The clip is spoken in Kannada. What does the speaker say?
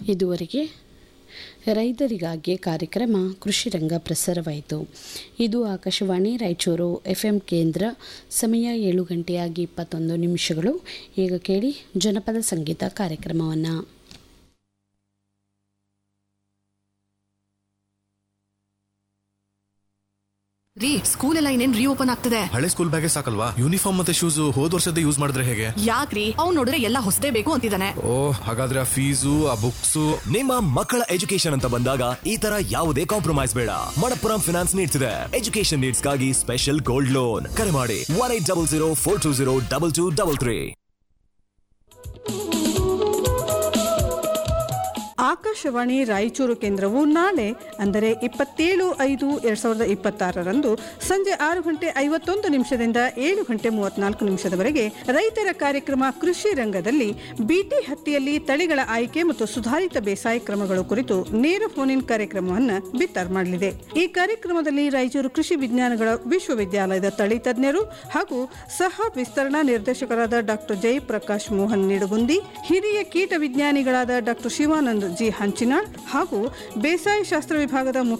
ಇದುವರೆಗೆ ರೈತರಿಗಾಗಿ ಕಾರ್ಯಕ್ರಮ ಕೃಷಿ ರಂಗ ಪ್ರಸಾರವಾಯಿತು ಇದು ಆಕಾಶವಾಣಿ ರಾಯಚೂರು ಎಫ್ ಎಂ ಕೇಂದ್ರ ಸಮಯ ಏಳು ಗಂಟೆಯಾಗಿ ಇಪ್ಪತ್ತೊಂದು ನಿಮಿಷಗಳು ಈಗ ಕೇಳಿ ಜನಪದ ಸಂಗೀತ ಕಾರ್ಯಕ್ರಮವನ್ನು ರೀ ಸ್ಕೂಲ್ ಎಲ್ಲ ಇನ್ನೇನ್ ರೀಓಪನ್ ಆಗ್ತದೆ ಹಳೆ ಸ್ಕೂಲ್ ಬ್ಯಾಗೇ ಸಾಕಲ್ವಾ ಯೂನಿಫಾರ್ಮ್ ಮತ್ತೆ ಶೂಸ್ ಹೋದ್ ವರ್ಷದ ಯೂಸ್ ಮಾಡಿದ್ರೆ ಹೇಗೆ ಯಾಕ್ರಿ ಅವ್ನ್ ನೋಡಿದ್ರೆ ಎಲ್ಲ ಹೊಸದೇ ಬೇಕು ಅಂತಿದ್ದಾನೆ ಓ ಹಾಗಾದ್ರೆ ಆ ಫೀಸು ಆ ಬುಕ್ಸು ನಿಮ್ಮ ಮಕ್ಕಳ ಎಜುಕೇಶನ್ ಅಂತ ಬಂದಾಗ ಈ ತರ ಯಾವುದೇ ಕಾಂಪ್ರಮೈಸ್ ಬೇಡ ಮಣಪ್ಪುರಂ ಫಿನಾನ್ಸ್ ನೀಡ್ಸ್ ಇದೆ ಎಜುಕೇಶನ್ ನೀಡ್ಸ್ ಗಾಗಿ ಸ್ಪೆಷಲ್ ಗೋಲ್ಡ್ ಲೋನ್ ಕರೆ ಮಾಡಿ one eight double zero four two zero double two double three Akashvani Raichur ಕೇಂದ್ರವು ನಾಳೆ ಅಂದರೆ ಇಪ್ಪತ್ತೇಳು ಐದು ಎರಡ್ ಸಾವಿರದ ಇಪ್ಪತ್ತಾರರಂದು ಸಂಜೆ ಆರು ಗಂಟೆ ಐವತ್ತೊಂದು ನಿಮಿಷದಿಂದ ಏಳು ಗಂಟೆ ಮೂವತ್ನಾಲ್ಕು ನಿಮಿಷದವರೆಗೆ ರೈತರ ಕಾರ್ಯಕ್ರಮ ಕೃಷಿ ರಂಗದಲ್ಲಿ ಬಿಟಿ ಹತ್ತಿಯಲ್ಲಿ ತಳಿಗಳ ಆಯ್ಕೆ ಮತ್ತು ಸುಧಾರಿತ ಬೇಸಾಯ ಕ್ರಮಗಳು ಕುರಿತು ನೇರ ಫೋನ್ ಇನ್ ಕಾರ್ಯಕ್ರಮವನ್ನು ಬಿತ್ತರ ಮಾಡಲಿದೆ ಈ ಕಾರ್ಯಕ್ರಮದಲ್ಲಿ ರಾಯಚೂರು ಕೃಷಿ ವಿಜ್ಞಾನಗಳ ವಿಶ್ವವಿದ್ಯಾಲಯದ ತಳಿ ತಜ್ಞರು ಹಾಗೂ ಸಹ ವಿಸ್ತರಣಾ ನಿರ್ದೇಶಕರಾದ ಡಾಕ್ಟರ್ ಜಯಪ್ರಕಾಶ್ ಮೋಹನ್ ನಿಡುಗುಂದಿ ಹಿರಿಯ ಕೀಟ ವಿಜ್ಞಾನಿಗಳಾದ ಡಾಕ್ಟರ್ ಶಿವಾನಂದ್ ಜಿ ಹಂಚಿನಾಳ್ ಹಾಗೂ ಬೇಸಾಯ ಶಾಸ್ತ್ರ ವಿಭಾಗದ ಮುಖ್ಯ